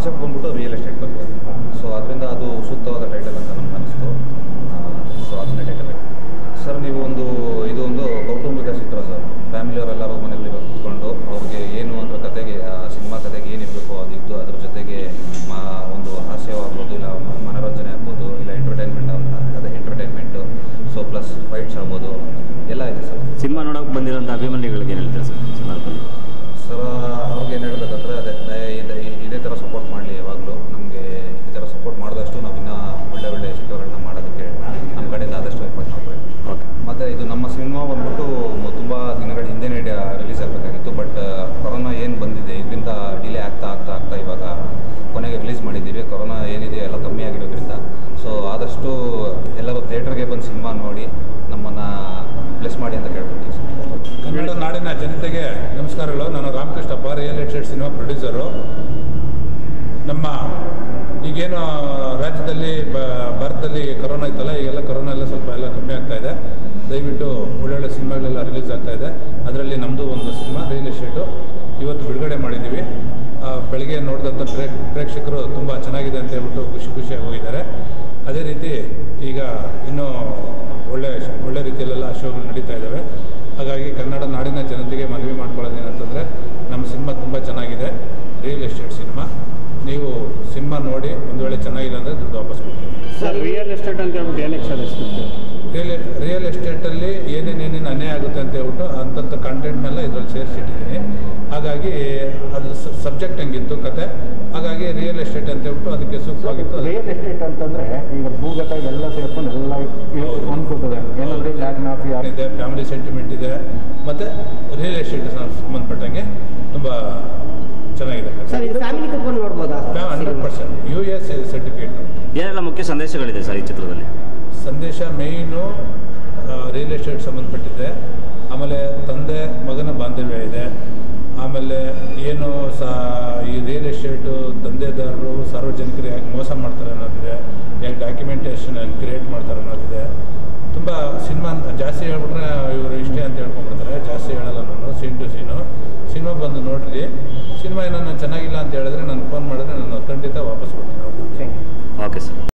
Concept ಬಂದ್ಬಿಟ್ಟು real estate ಬಗ್ಗೆ so ಅದರಿಂದ ಅದು ಸೂಕ್ತವಾದ ಟೈಟಲ್ ಅಂತ ನಮ್ಗೆ ಅನಿಸ್ತು ಸೊ ಅದನ್ನೇ ಟೈಟಲ್ ಸರ್ ನೀವು ಒಂದು ಇದು ಒಂದು ಕೌಟುಂಬಿಕ ಚಿತ್ರ ಸರ್ ಫ್ಯಾಮಿಲಿಯವರೆಲ್ಲರೂ ಮನೇಲಿ ಕೂತ್ಕೊಂಡು ಅವ್ರಿಗೆ ಏನು ಅನ್ನೋ ಕತೆಗೆ ಆ ಸಿನಿಮಾ ಕತೆಗೆ ಏನಿರಬೇಕು ಅದಿದ್ದು ಅದ್ರ ಜೊತೆಗೆ ಮಾ ಒಂದು ಹಾಸ್ಯವಾಗ್ಬೋದು ಇಲ್ಲ ಮ- ಮನೋರಂಜನೆ ಆಗ್ಬೋದು ಇಲ್ಲ ಎಂಟರ್ಟೈನ್ಮೆಂಟ್ ಅದೇ ಎಂಟರ್ಟೈನ್ಮೆಂಟು ಸೊ ಪ್ಲಸ್ ಫೈಟ್ಸ್ ಆಗ್ಬೋದು ಎಲ್ಲ ಇದೆ ಸರ್ ಸಿನಿಮಾ ನೋಡೋಕೆ ಬಂದಿರೋಂಥ ಅಭಿಮಾನಿಗಳಿಗೆ ಏನು ಹೇಳ್ತೀರಾ ಸರ್ ಸಂದರ್ಭದಲ್ಲಿ ಸರ್ ಅವ್ರಿಗೆ ಏನು ಹೇಳ್ಬೇಕಂದ್ರೆ ಅದೇ ದಯ ಇದೆ ಇದೇ ಥರ ಸಪೋರ್ಟ್ ಮಾಡಲಿ ಯಾವಾಗಲೂ ನಮಗೆ ಈ ಥರ ಸಪೋರ್ಟ್ ಮಾಡಿದಷ್ಟು ನಾವು ಇನ್ನೂ ಒಳ್ಳೆ ಒಳ್ಳೆ ಚಿತ್ರಗಳನ್ನ ಮಾಡೋದಕ್ಕೆ ನಮ್ಮ ಕಡೆಯಿಂದ ಆದಷ್ಟು ಎಫರ್ಟ್ ಮಾಡಬೇಕು ಓಕೆ ಮತ್ತು ಇದು ನಮ್ಮ ಸಿನಿಮಾ ಬಂದ್ಬಿಟ್ಟು ತುಂಬ ದಿನಗಳ ಹಿಂದೆನೇ ರಿಲೀಸ್ ಆಗಬೇಕಾಗಿತ್ತು ಬಟ್ ಕೊರೋನಾ ಏನು ಬಂದಿದೆ ಇದರಿಂದ ಡಿಲೇ ಆಗ್ತಾ ಆಗ್ತಾ ಆಗ್ತಾ ಇವಾಗ ಕೊನೆಗೆ ರಿಲೀಸ್ ಮಾಡಿದ್ದೀವಿ ಕೊರೋನಾ ಏನಿದೆ ಎಲ್ಲ ಕಮ್ಮಿ ಆಗಿರೋದ್ರಿಂದ ಸೊ ಆದಷ್ಟು ಎಲ್ಲರೂ ಥಿಯೇಟ್ರಿಗೆ ಬಂದು ಸಿನಿಮಾ ನೋಡಿ ನಮ್ಮನ್ನು ಬ್ಲೆಸ್ ಮಾಡಿ ಅಂತ ಕೇಳ್ಕೊತೀವಿ ಸರ್ ಕನ್ನಡ ನಾಡಿನ ಜನತೆಗೆ ನಮಸ್ಕಾರಗಳು ನಾನು Ramakrishnappa real estate cinema producer ನಮ್ಮ ಈಗೇನು ರಾಜ್ಯದಲ್ಲಿ ಬ- ಭಾರತದಲ್ಲಿ ಕೊರೋನಾ ಇತ್ತಲ್ಲ ಈಗೆಲ್ಲ ಕೊರೋನಾ ಎಲ್ಲ ಸ್ವಲ್ಪ ಎಲ್ಲ ಕಮ್ಮಿ ಆಗ್ತಾ ಇದೆ ದಯವಿಟ್ಟು ಒಳ್ಳೊಳ್ಳೆ ಸಿನಿಮಾಗಳೆಲ್ಲ ರಿಲೀಸ್ ಆಗ್ತಾ ಇದೆ ಅದರಲ್ಲಿ ನಮ್ಮದು ಒಂದು ಸಿನಿಮಾ ರಿಯಲ್ ಎಸ್ಟೇಟು ಇವತ್ತು ಬಿಡುಗಡೆ ಮಾಡಿದ್ದೀವಿ ಆ, ಬೆಳಗ್ಗೆ ನೋಡಿದಂಥ ಪ್ರೇ ಪ್ರೇಕ್ಷಕರು ತುಂಬ ಚೆನ್ನಾಗಿದೆ ಅಂತ ಹೇಳ್ಬಿಟ್ಟು ಖುಷಿ ಖುಷಿಯಾಗಿ ಹೋಗಿದ್ದಾರೆ ಅದೇ ರೀತಿ ಈಗ ಇನ್ನೂ ಒಳ್ಳೆ ಒಳ್ಳೆ ರೀತಿಯಲ್ಲೆಲ್ಲ ಶೋಗಳು ನಡೀತಾ ಇದ್ದಾವೆ ಹಾಗಾಗಿ ಕನ್ನಡ ನಾಡಿನ ಜನತೆಗೆ ಮನವಿ ಮಾಡ್ಕೊಳ್ಳೋದು ಏನಂತಂದರೆ ನಮ್ಮ ಸಿನಿಮಾ ತುಂಬ ಚೆನ್ನಾಗಿದೆ ರಿಯಲ್ ಎಸ್ಟೇಟ್ ಸಿನಿಮಾ ನೀವು ಸಿನಿಮಾ ನೋಡಿ ಒಂದು ವೇಳೆ ಚೆನ್ನಾಗಿಲ್ಲ ಅಂದರೆ ದುಡ್ಡು ವಾಪಸ್ ಕೊಡ್ತೀನಿ ಸರ್ ರಿಯಲ್ ಎಸ್ಟೇಟ್ ಅಂತ ಹೇಳ್ಬಿಟ್ಟು ಏನಕ್ಕೆ ಸರ್ ಹೆಸರು ರಿಯಲ್ ರಿಯಲ್ ಎಸ್ಟೇಟಲ್ಲಿ ಏನೇನೇನೇನು ಅನ್ಯಾಯ ಆಗುತ್ತೆ ಅಂತ ಹೇಳ್ಬಿಟ್ಟು ಅಂಥದ್ದು ಕಂಟೆಂಟ್ನೆಲ್ಲ ಇದರಲ್ಲಿ ಸೇರಿಸಿಟ್ಟಿದ್ದೀನಿ ಹಾಗಾಗಿ ಅದು ಸಬ್ಜೆಕ್ಟ್ ಹೆಂಗಿತ್ತು ಕತೆ ಹಾಗಾಗಿ ರಿಯಲ್ ಎಸ್ಟೇಟ್ ಅಂತ ಹೇಳ್ಬಿಟ್ಟು ಅದಕ್ಕೆ ಸೂಕ್ತವಾಗಿತ್ತು ಅದಕ್ಕೆ ರಿಯಲ್ ಎಸ್ಟೇಟ್ ಅಂತಂದ್ರೆ ಈಗ ಭೂಗತ ಇವೆಲ್ಲ ಸೇರ್ಕೊಂಡು ಎಲ್ಲ ಹೌದು. ಅನ್ಕೋತದೆ ಏನಂದ್ರೆ ಲ್ಯಾಂಡ್ ಮಾಫಿಯಾ ಇದೆ ಫ್ಯಾಮಿಲಿ ಸೆಂಟಿಮೆಂಟ್ ಇದೆ ಮತ್ತು ರಿಯಲ್ ಎಸ್ಟೇಟ್ ಸಂಬಂಧಪಟ್ಟಂಗೆ ತುಂಬ ಚೆನ್ನಾಗಿದೆ ಸರ್ ಇದು ಫ್ಯಾಮಿಲಿ ಕುತ್ಕೊಂಡು ನೋಡ್ಬೋದಾ hundred percent U S certificate ಏನೆಲ್ಲ ಮುಖ್ಯ ಸಂದೇಶಗಳಿದೆ ಸರ್ ಈ ಚಿತ್ರದಲ್ಲಿ ಸಂದೇಶ ಮೇಯ್ನು ರಿಯಲ್ ಎಸ್ಟೇಟ್ ಸಂಬಂಧಪಟ್ಟಿದೆ ಆಮೇಲೆ ತಂದೆ ಮಗನ ಬಾಂಧವ್ಯ ಇದೆ ಆಮೇಲೆ ಏನು ಸಾ ಈ ರಿಯಲ್ ಎಸ್ಟೇಟು ದಂಧೆದಾರರು ಸಾರ್ವಜನಿಕರು ಹೇಗೆ ಮೋಸ ಮಾಡ್ತಾರೆ ಅನ್ನೋದಿದೆ ಹೇಗೆ ಡಾಕ್ಯುಮೆಂಟೇಷನ್ ಕ್ರಿಯೇಟ್ ಮಾಡ್ತಾರೆ ಅನ್ನೋದಿದೆ ತುಂಬ ಸಿನಿಮಾ ಜಾಸ್ತಿ ಹೇಳ್ಬಿಟ್ರೆ ಇವರು ಇಷ್ಟೇ ಅಂತ ಹೇಳ್ಕೊಂಡ್ಬಿಡ್ತಾರೆ ಜಾಸ್ತಿ ಹೇಳಲ್ಲ ನಾನು ಸೀನ್ ಟು ಸೀನು ಸಿನಿಮಾ ಬಂದು ನೋಡ್ರಿ ಸಿನಿಮಾ ಏನನ್ನ ಚೆನ್ನಾಗಿಲ್ಲ ಅಂತ ಹೇಳಿದ್ರೆ ನಾನು ಫೋನ್ ಮಾಡಿದ್ರೆ ನಾನು ಖಂಡಿತ ವಾಪಸ್ ಕೊಡ್ತೀನಿ ಅವ್ರಿಗೆ ಓಕೆ ಸರ್